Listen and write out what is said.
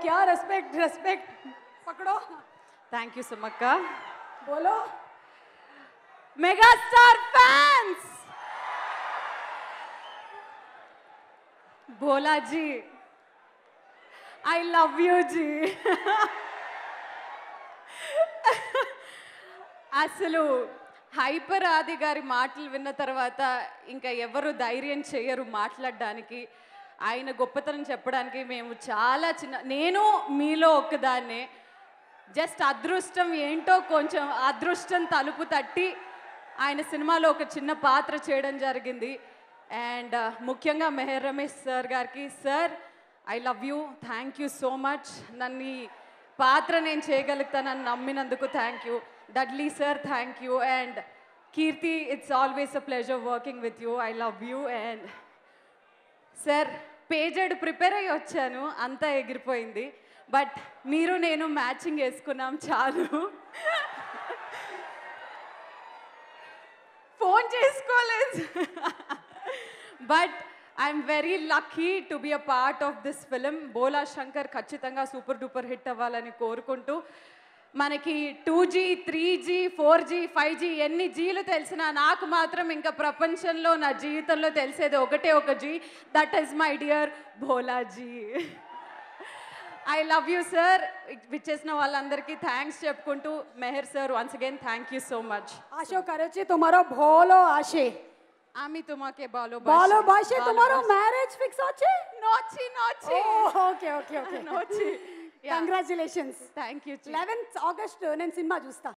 क्या respect respect पकड़ो thank you సుమక్క बोलो megastar fans Bholaji I love you ji అసలు హైపర్ ఆది గారి మాటలు విన్న తర్వాత ఇంకా ఎవరు ధైర్యం చేయరు మాట్లాడడానికి ఆయన గొప్పతనం చెప్పడానికి మేము చాలా చిన్న నేను మీలో ఒక్కదాన్నే జస్ట్ అదృష్టం ఏంటో కొంచెం అదృష్టం తలుపు తట్టి ఆయన సినిమాలో ఒక చిన్న పాత్ర చేయడం జరిగింది అండ్ ముఖ్యంగా మెహర్ రమేష్ సార్ గారికి sir I love you thank you so much నన్ను ఈ పాత్ర నేను చేయగలుగుతానని నమ్మినందుకు thank you Dudley sir thank you and Keerthy it's always a pleasure working with you I love you and sir పేజెడ్ ప్రిపేర్ అయ్యి వచ్చాను అంతా ఎగిరిపోయింది బట్ మీరు నేను మ్యాచింగ్ వేసుకున్నాం చాలు ఫోన్ చేసుకోలేదు but I'm very lucky to be a part of this film Bhola Shankar ఖచ్చితంగా సూపర్ డూపర్ హిట్ అవ్వాలని కోరుకుంటూ మనకి two G three G four G five G ఎన్ని జీలు తెలిసినా నాకు మాత్రం ఇంకా ప్రపంచంలో నా జీవితంలో తెలిసేది ఒకటే ఒక G that is my dear Bholaji I love you sir విచ్చేసిన వాళ్ళందరికీ థ్యాంక్స్ చెప్పుకుంటూ Meher sir once again thank you so much आशो करे छी तुम्हारो भोलो आशे আমি তোমাকে বলো बोलो भाषे तुम्हारो मैरिज फिक्स আছে নচি নচি ఓకే ఓకే ఓకే నోచి congratulations thank you 11th August నేను సినిమా చూస్తా